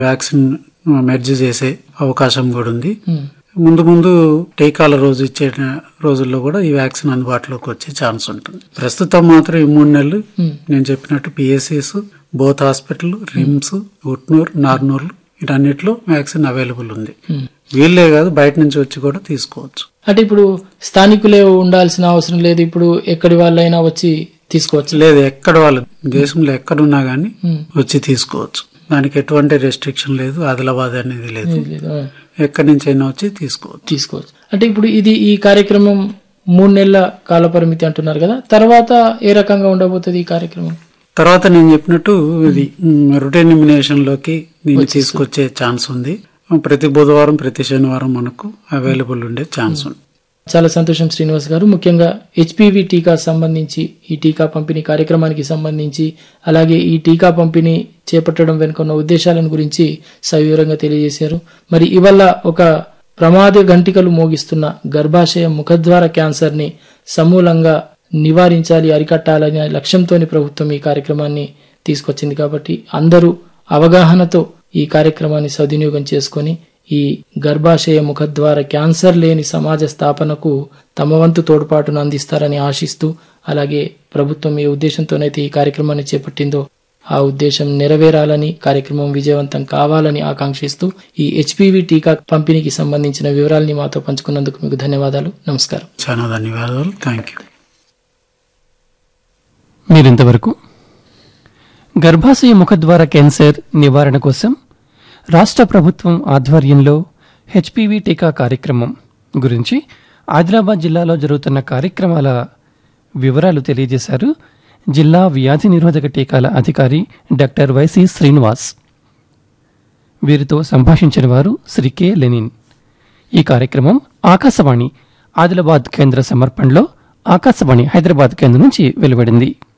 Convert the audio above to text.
Vaccine merge చేసే అవకాశం కూడా ఉంది ఉమ్, ముందు ముందు టీకాల రోజు ఇచ్చే రోజుల్లో కూడా ఈ వ్యాక్సిన్ అందుబాటులోకి వచ్చే ఛాన్స్ ఉంటుంది ప్రస్తుతం మాత్రం ఈ మూడు నెలలు ఉమ్, నేను చెప్పినట్టు పిఎస్సిస్ both hospital RIMS Utnoor Narnoor వీటన్నిటిలో వ్యాక్సిన్ అవైలబుల్ ఉంది ఉమ్. వీళ్ళే కాదు బయట నుంచి వచ్చి కూడా తీసుకోవచ్చు అంటే ఇప్పుడు స్థానికులే ఉండాల్సిన అవసరం లేదు ఇప్పుడు ఎక్కడి వాళ్ళైనా వచ్చి తీసుకోవచ్చు లేదు ఎక్కడ వాళ్ళు దేశంలో ఎక్కడున్నా గానీ ఉమ్, వచ్చి తీసుకోవచ్చు దానికి ఎటువంటి రెస్ట్రిక్షన్ లేదు ఆదిలాబాద్ అనేది లేదు లేదు, ఆ, ఎక్కడి నుంచి అయినా వచ్చి తీసుకోవచ్చు తీసుకోవచ్చు అంటే ఇప్పుడు ఇది ఈ కార్యక్రమం మూడు నెలల కాల పరిమితి అంటున్నారు కదా తర్వాత ఏ రకంగా ఉండబోతుంది ఈ కార్యక్రమం తర్వాత నేను చెప్పినట్టు ఇది రొటీన్ ఇమ్యునేషన్ లోకి దీన్ని తీసుకొచ్చే ఛాన్స్ ఉంది ప్రతి బుధవారం ప్రతి శనివారం మనకు అవైలబుల్ ఉండే ఛాన్స్ ఉంది చాలా సంతోషం శ్రీనివాస్ గారు ముఖ్యంగా హెచ్పివి టీకా సంబంధించి ఈ టీకా పంపిణీ కార్యక్రమానికి సంబంధించి అలాగే ఈ టీకా పంపిణీ చేపట్టడం వెనుక ఉన్న ఉద్దేశాలను గురించి సవివరంగా తెలియజేశారు మరి ఇవల్ల ఒక ప్రమాద గంటికలు మోగిస్తున్న గర్భాశయ ముఖద్వార క్యాన్సర్ ని సమూలంగా నివారించాలి అరికట్టాలనే లక్ష్యంతోని ప్రభుత్వం ఈ కార్యక్రమాన్ని తీసుకొచ్చింది కాబట్టి అందరూ అవగాహనతో ఈ కార్యక్రమాన్ని సద్వినియోగం చేసుకొని ఈ గర్భాశయ ముఖద్వార క్యాన్సర్ లేని సమాజ స్థాపనకు తమ వంతు తోడ్పాటును అందిస్తారని ఆశిస్తూ అలాగే ప్రభుత్వం ఏ ఉద్దేశంతోనైతే ఈ కార్యక్రమాన్ని చేపట్టిందో ఆ ఉద్దేశం నెరవేరాలని కార్యక్రమం విజయవంతం కావాలని ఆకాంక్షిస్తూ ఈ హెచ్పివి టీకా పంపిణీకి సంబంధించిన వివరాల్ని మాతో పంచుకున్నందుకు మీకు ధన్యవాదాలు నమస్కారం చాలా ధన్యవాదాలు థ్యాంక్ యూ మీరింతవరకు గర్భాశయ ముఖద్వార క్యాన్సర్ నివారణ కోసం రాష్ట్ర ప్రభుత్వం ఆధ్వర్యంలో హెచ్పివి టీకా కార్యక్రమం గురించి ఆదిలాబాద్ జిల్లాలో జరుగుతున్న కార్యక్రమాల వివరాలు తెలియజేశారు జిల్లా వ్యాధి నిరోధక టీకాల అధికారి డాక్టర్ వైసి శ్రీనివాస్ వీరితో సంభాషించిన వారు శ్రీ కె లెనిన్ ఈ కార్యక్రమం ఆకాశవాణి ఆదిలాబాద్ కేంద్ర సమర్పణలో ఆకాశవాణి హైదరాబాద్ కేంద్రం నుంచి వెలువడింది